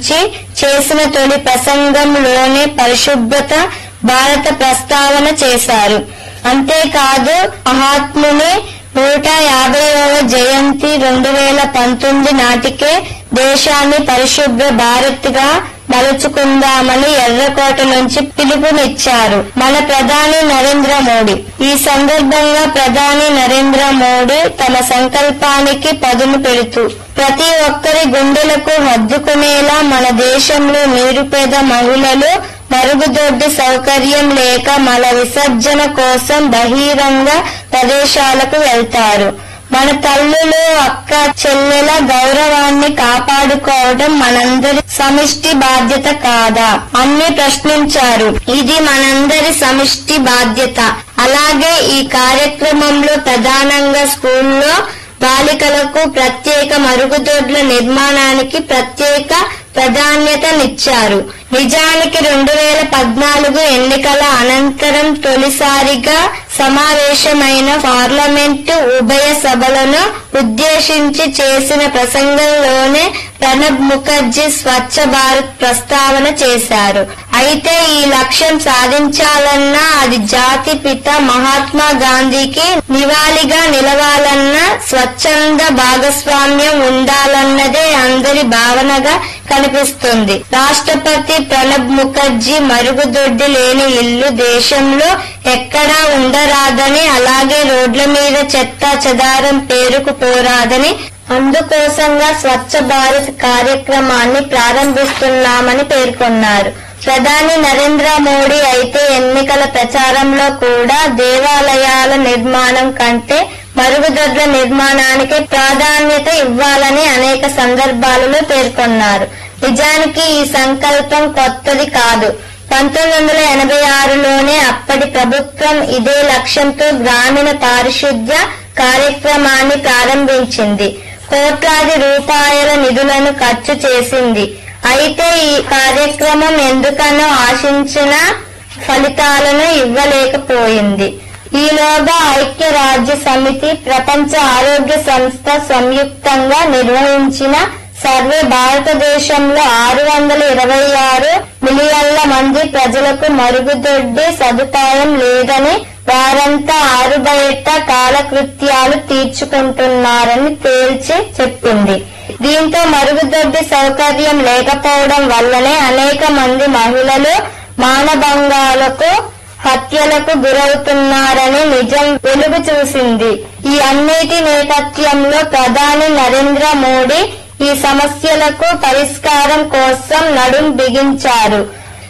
గురించి చేసిన తొలి ప్రసంగంలోనే పరిశుభ్రత భారత ప్రస్తావన చేశారు అంతేకాదు మహాత్ముని నూట యాభైవ జయంతి రెండు వేల పంతొమ్మిది నాటికే దేశాన్ని పరిశుభ్ర భారత్ గా మలుచుకుందామని ఎర్రకోట నుంచి పిలుపునిచ్చారు మన ప్రధాని నరేంద్ర మోడీ ఈ సందర్భంగా ప్రధాని నరేంద్ర మోడీ తమ సంకల్పానికి పదును పెడుతూ ప్రతి ఒక్కరి గుండెలకు హద్దుకునేలా మన దేశంలో నిరుపేద మహిళలు మరుగుదొడ్డి సౌకర్యం లేక మల విసర్జన కోసం బహిరంగ ప్రదేశాలకు వెళ్తారు మన తల్లులు అక్క చెల్లెల గౌరవాన్ని కాపాడుకోవడం మనందరి సమిష్టి బాధ్యత కాదా అన్ని ప్రశ్నించారు ఇది మనందరి సమిష్టి బాధ్యత అలాగే ఈ కార్యక్రమంలో ప్రధానంగా స్కూల్లో బాలికలకు ప్రత్యేక మరుగుదొడ్ల నిర్మాణానికి ప్రత్యేక ప్రాధాన్యతనిచ్చారు నిజానికి రెండు వేల పద్నాలుగు ఎన్నికల అనంతరం తొలిసారిగా సమావేశమైన పార్లమెంటు ఉభయ సభలను ఉద్దేశించి చేసిన ప్రసంగంలోనే ప్రణబ్ ముఖర్జీ స్వచ్ఛ భారత్ ప్రస్తావన చేశారు అయితే ఈ లక్ష్యం సాధించాలన్నా అది జాతి పిత మహాత్మా గాంధీకి నివాళిగా నిలవాలన్నా స్వచ్ఛంద భాగస్వామ్యం ఉండాలన్నదే అందరి భావనగా కనిపిస్తుంది రాష్ట్రపతి ప్రణబ్ ముఖర్జీ మరుగుదొడ్డి లేని ఇల్లు దేశంలో ఎక్కడా ఉండరాదని అలాగే రోడ్ల మీద చెత్త చెదారం పేరుకుపోరాదని అందుకోసంగా స్వచ్ఛ భారత్ కార్యక్రమాన్ని ప్రారంభిస్తున్నామని పేర్కొన్నారు ప్రధాని నరేంద్ర మోడీ అయితే ఎన్నికల ప్రచారంలో కూడా దేవాలయాల నిర్మాణం కంటే మరుగుదొడ్ల నిర్మాణానికి ప్రాధాన్యత ఇవ్వాలని అనేక సందర్భాలలో పేర్కొన్నారు నిజానికి ఈ సంకల్పం కొత్తది కాదు పంతొమ్మిది వందల ఎనభై ఆరులోనే అప్పటి ప్రభుత్వం ఇదే లక్ష్యంతో గ్రామీణ పారిశుద్ధ్య కార్యక్రమాన్ని ప్రారంభించింది కోట్లాది రూపాయల నిధులను ఖర్చు చేసింది అయితే ఈ కార్యక్రమం ఎందుకనో ఆశించిన ఫలితాలను ఇవ్వలేకపోయింది ఈలోగా ఐక్యరాజ్య సమితి ప్రపంచ ఆరోగ్య సంస్థ సంయుక్తంగా నిర్వహించిన సర్వే భారతదేశంలో ఆరు వందల ఇరవై ఆరు మిలియన్ల మంది ప్రజలకు మరుగుదొడ్డి సదుపాయం లేదని వారంతా ఆరు బయట కాలకృత్యాలు తీర్చుకుంటున్నారని తేల్చి చెప్పింది దీంతో మరుగుదొడ్డి సౌకర్యం లేకపోవడం వల్లనే అనేక మంది మహిళలు మానభంగాలకు హత్యలకు గురవుతున్నారని నిజం వెలుగు చూసింది ఈ అన్నిటి నేపథ్యంలో ప్రధాని నరేంద్ర మోడీ ఈ సమస్యలకు పరిష్కారం కోసం నడుం బిగించారు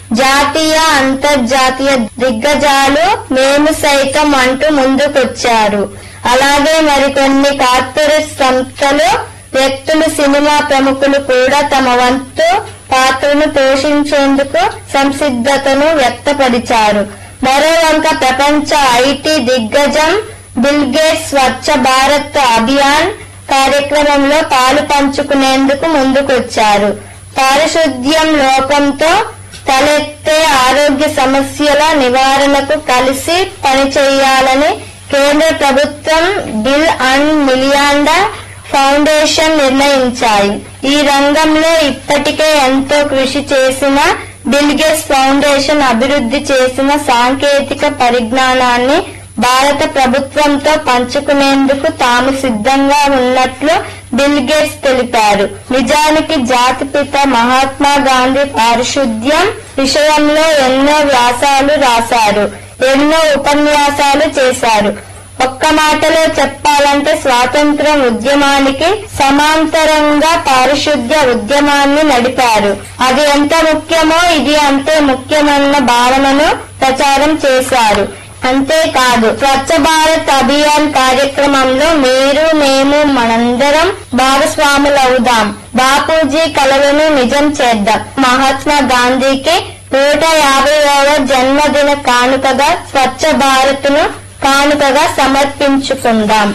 జాతీయ అంతర్జాతీయ దిగ్గజాలు మేము సైతం అంటూ ముందుకొచ్చారు అలాగే మరికొన్ని కార్పొరేట్ సంస్థలు వ్యక్తులు సినిమా ప్రముఖులు కూడా తమ వంతు పాత్రను పోషించేందుకు సంసిద్ధతను వ్యక్తపరిచారు మరోవంక ప్రపంచ ఐటీ దిగ్గజం బిల్ గేట్స్ స్వచ్ఛ భారత్ అభియాన్ కార్యక్రమంలో పాలు పంచుకునేందుకు ముందుకొచ్చారు పారిశుద్ధ్యం లోపంతో తలెత్తే ఆరోగ్య సమస్యల నివారణకు కలిసి పనిచేయాలని కేంద్ర ప్రభుత్వం బిల్ అండ్ మిలియాండా ఫౌండేషన్ నిర్ణయించాయి ఈ రంగంలో ఇప్పటికే ఎంతో కృషి చేసిన బిల్ గేట్స్ ఫౌండేషన్ అభివృద్ధి చేసిన సాంకేతిక పరిజ్ఞానాన్ని భారత ప్రభుత్వంతో పంచుకునేందుకు తాము సిద్ధంగా ఉన్నట్లు బిల్ గేట్స్ తెలిపారు నిజానికి జాతిపిత మహాత్మా గాంధీ పారిశుద్ధ్యం విషయంలో ఎన్నో వ్యాసాలు రాశారు ఎన్నో ఉపన్యాసాలు చేశారు ఒక్క మాటలో చెప్పాలంటే స్వాతంత్రం ఉద్యమానికి సమాంతరంగా పారిశుద్ధ్య ఉద్యమాన్ని నడిపారు అది ఎంత ముఖ్యమో ఇది అంతే ముఖ్యమన్న భావనను ప్రచారం చేశారు అంతేకాదు స్వచ్ఛ భారత్ అభియాన్ కార్యక్రమంలో మీరు మేము మనందరం భాగస్వాములవుదాం బాపూజీ కలలను నిజం చేద్దాం మహాత్మా గాంధీకి నూట యాభైవ జన్మదిన కానుకగా స్వచ్ఛ భారత్ ను కానుకగా సమర్పించుకుందాం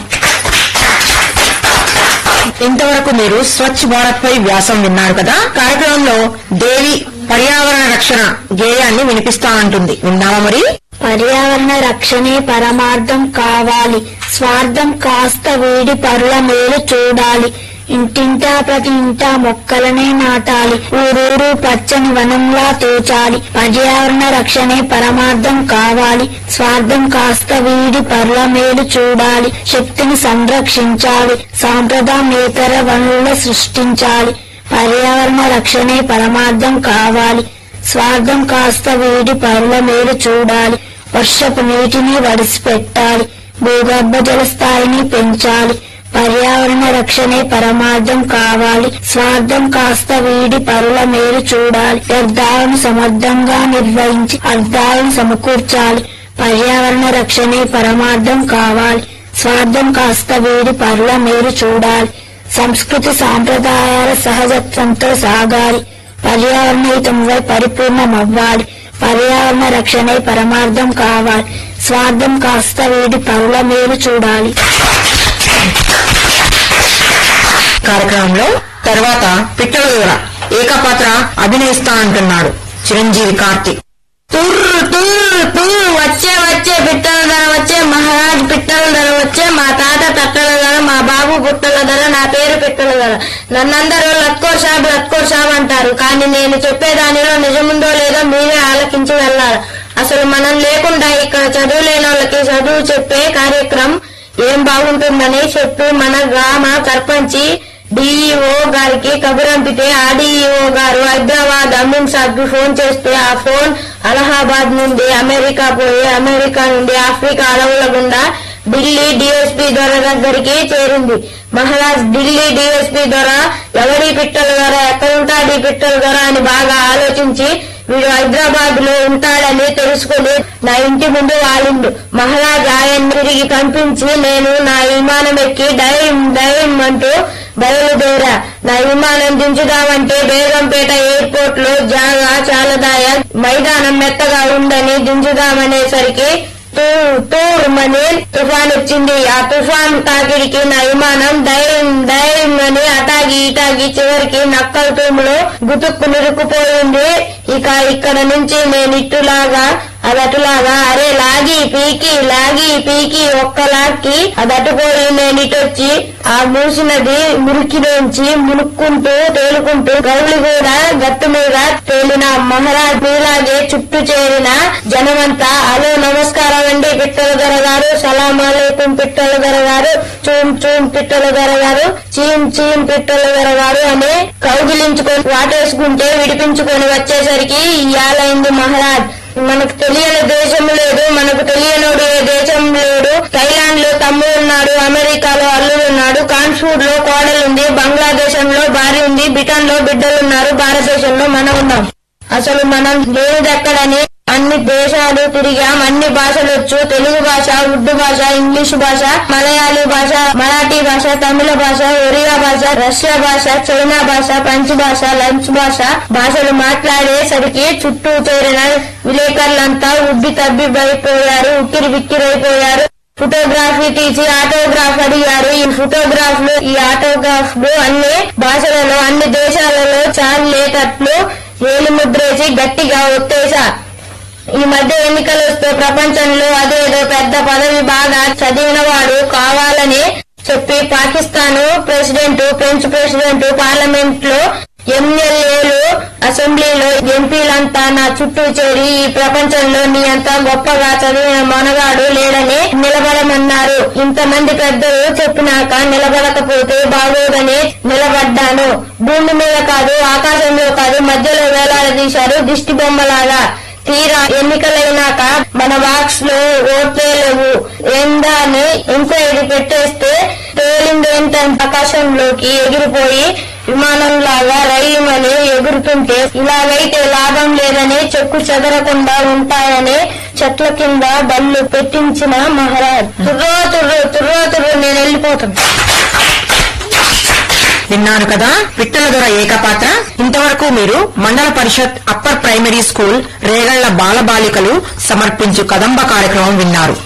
ఇంతవరకు మీరు స్వచ్ఛ భారత్ పై వ్యాసం విన్నారు కదా కార్యక్రమంలో దేవి పర్యావరణ రక్షణ గేయాన్ని వినిపిస్తానంటుంది విన్నామా మరి పర్యావరణ రక్షణే పరమార్థం కావాలి స్వార్థం కాస్త వీడి పరుల మేలు చూడాలి ఇంటింటా ప్రతి ఇంటా మొక్కలనే నాటాలి ఊరూరు పచ్చని వనంలా తోచాలి పర్యావరణ రక్షణే పరమార్థం కావాలి స్వార్థం కాస్త వీడి పర్ల మేలు చూడాలి శక్తిని సంరక్షించాలి సాంప్రదాయేతర వనరుల సృష్టించాలి పర్యావరణ రక్షణే పరమార్థం కావాలి స్వార్థం కాస్త వీడి పరుల మేలు చూడాలి వర్షపు నీటిని వడిసిపెట్టాలి భూగర్భ జల స్థాయిని పెంచాలి పర్యావరణ రక్షణే పరమార్థం కావాలి స్వార్థం కాస్త వీడి పరుల మేలు చూడాలి వ్యర్థాలను సమర్థంగా నిర్వహించి అర్థాలను సమకూర్చాలి పర్యావరణ రక్షణే పరమార్థం కావాలి స్వార్థం కాస్త వీడి పరుల మేలు చూడాలి సంస్కృతి సాంప్రదాయాల సహజత్వంతో సాగాలి పర్యావరణ హితంపై పరిపూర్ణమవ్వాలి పర్యావరణ రక్షణే పరమార్థం కావాలి స్వార్థం కాస్త వీడి పరుల మేలు చూడాలి కార్యక్రమంలో తర్వాత పిట్టల దూర ఏకపాత్ర అభినయిస్తా అంటున్నాడు చిరంజీవి కార్తీక్ తుర్రు తుర్రు తుర్రు వచ్చే వచ్చే పిట్టల ధర వచ్చే మహారాజ్ పిట్టల ధర వచ్చే మా తాత తట్టల ధర మా బాబు పుట్టల ధర నా పేరు పిట్టల ధర నన్నందరూ లత్కో షాబ్ లత్కో షాబ్ అంటారు కానీ నేను చెప్పేదానిలో నిజముందో లేదో మీరే ఆలకించి వెళ్ళాలి అసలు మనం లేకుండా ఇక్కడ చదువు లేని వాళ్ళకి చదువు చెప్పే కార్యక్రమం ఏం బాగుంటుందని చెప్పి మన గ్రామ సర్పంచి డిఈఓ గారికి కబురంపితే ఆర్డీఈఓ గారు హైదరాబాద్ అమీన్ సాబ్ కి ఫోన్ చేస్తే ఆ ఫోన్ అలహాబాద్ నుండి అమెరికా పోయి అమెరికా నుండి ఆఫ్రికా అడవుల గుండా ఢిల్లీ డిఎస్పీ దొర దగ్గరికి చేరింది మహారాజ్ ఢిల్లీ డిఎస్పీ దొర ఎవడి పిట్టల దొర ఎక్కడుంటాడు ఈ పిట్టల దొర అని బాగా ఆలోచించి వీడు హైదరాబాద్ లో ఉంటాడని తెలుసుకుని నా ఇంటి ముందు వాలిండు మహారాజ్ ఆయన తిరిగి కనిపించి నేను నా విమానం ఎక్కి డైమ్ డైమ్ అంటూ బయలుదేరా నా విమానం దించుదామంటే బేగంపేట ఎయిర్పోర్ట్ లో జాగా చాలదాయ మైదానం మెత్తగా ఉందని దించుదామనేసరికి తూర్ తూర్ మని తుఫాన్ వచ్చింది ఆ తుఫాన్ తాకిడికి నా విమానం డైమ్ డైమ్ అని అటాగి ఇటాగి చివరికి నక్కల తూములో గుతుక్కు నిరుక్కుపోయింది ఇక ఇక్కడ నుంచి నేను ఇట్టులాగా అది అటులాగా అరే లాగి పీకి లాగి పీకి ఒక్క లాక్కి అది అటుపోయి నేను ఇటొచ్చి ఆ మూసినది మురికిలోంచి మునుక్కుంటూ తేలుకుంటూ గౌలి కూడా గట్టు మీద తేలిన మహారాజ్ మీలాగే చుట్టూ చేరిన జనమంతా హలో నమస్కారం అండి పిట్టల దొర గారు సలాం అలైకుం పిట్టల దొర గారు చూమ్ చూమ్ పిట్టల దొర గారు చీమ్ చీమ్ పిట్టల దొర గారు అని కౌగిలించుకొని వాటేసుకుంటే విడిపించుకొని వచ్చేసరికి ఇయాలైంది మహారాజ్ మనకు తెలియని దేశం లేదు మనకు తెలియనోడు ఏ దేశం లేడు థైలాండ్ లో తమ్ముడు ఉన్నాడు అమెరికాలో అల్లుడు ఉన్నాడు కాన్ఫూర్ లో కోడలుంది బంగ్లాదేశంలో భార్య ఉంది బ్రిటన్ లో బిడ్డలున్నారు భారతదేశంలో మనం ఉన్నాం అసలు మనం లేనిదెక్కడని అన్ని దేశాలు తిరిగాం అన్ని భాషలు వచ్చు తెలుగు భాష ఉర్దూ భాష ఇంగ్లీష్ భాష మలయాళీ భాష మరాఠీ భాష తమిళ భాష ఒరియా భాష రష్యా భాష చైనా భాష ఫ్రెంచ్ భాష లంచ్ భాష భాషలు మాట్లాడేసరికి చుట్టూ చేరిన విలేకరులంతా ఉబ్బి తబ్బి అయిపోయారు ఉక్కిరి బిక్కిరైపోయారు ఫోటోగ్రఫీ తీసి ఆటోగ్రాఫ్ అడిగారు ఈ ఫోటోగ్రాఫ్ లు ఈ ఆటోగ్రాఫ్ లు అన్ని భాషలలో అన్ని దేశాలలో చాలేటట్లు ఏలు ముద్రేసి గట్టిగా ఒత్తేశా ఈ మధ్య ఎన్నికలు వస్తే ప్రపంచంలో అదేదో పెద్ద పదవి బాగా చదివినవాడు కావాలని చెప్పి Pakistan president French president parliament లో ఎమ్మెల్యేలు అసెంబ్లీలో ఎంపీలంతా నా చుట్టూ చేరి ఈ ప్రపంచంలో నీ అంత గొప్పగా చదివిన మనగాడు లేడని నిలబడమన్నారు ఇంతమంది పెద్దలు చెప్పినాక నిలబడకపోతే బాగోదని నిలబడ్డాను భూమి మీద కాదు ఆకాశంలో కాదు మధ్యలో వేలాడదీశారు దిష్టి బొమ్మలాగా తీరా ఎన్నికలైనాక మన బాక్స్ లో ఓట్లే లేవు ఏందా అని ఎంక్వైరీ పెట్టేస్తే తేలిందేంటంటే ఆకాశంలోకి ఎగిరిపోయి విమానంలాగా రైమని ఎగురుతుంటే ఇలాగైతే లాభం లేదని చెక్కు చెదరకుండా ఉంటాయని చెట్ల కింద బళ్ళు పెట్టించిన మహారాజ్ తుర్రో తుర్రో తుర్రో తుర్రో నేను వెళ్ళిపోతాను విన్నారు కదా పిట్టల దొర ఏకపాత్ర ఇంతవరకు మీరు మండల పరిషత్ అప్పర్ ప్రైమరీ స్కూల్ రేగళ్ల బాలబాలికలు సమర్పించు కదంబ కార్యక్రమం విన్నారు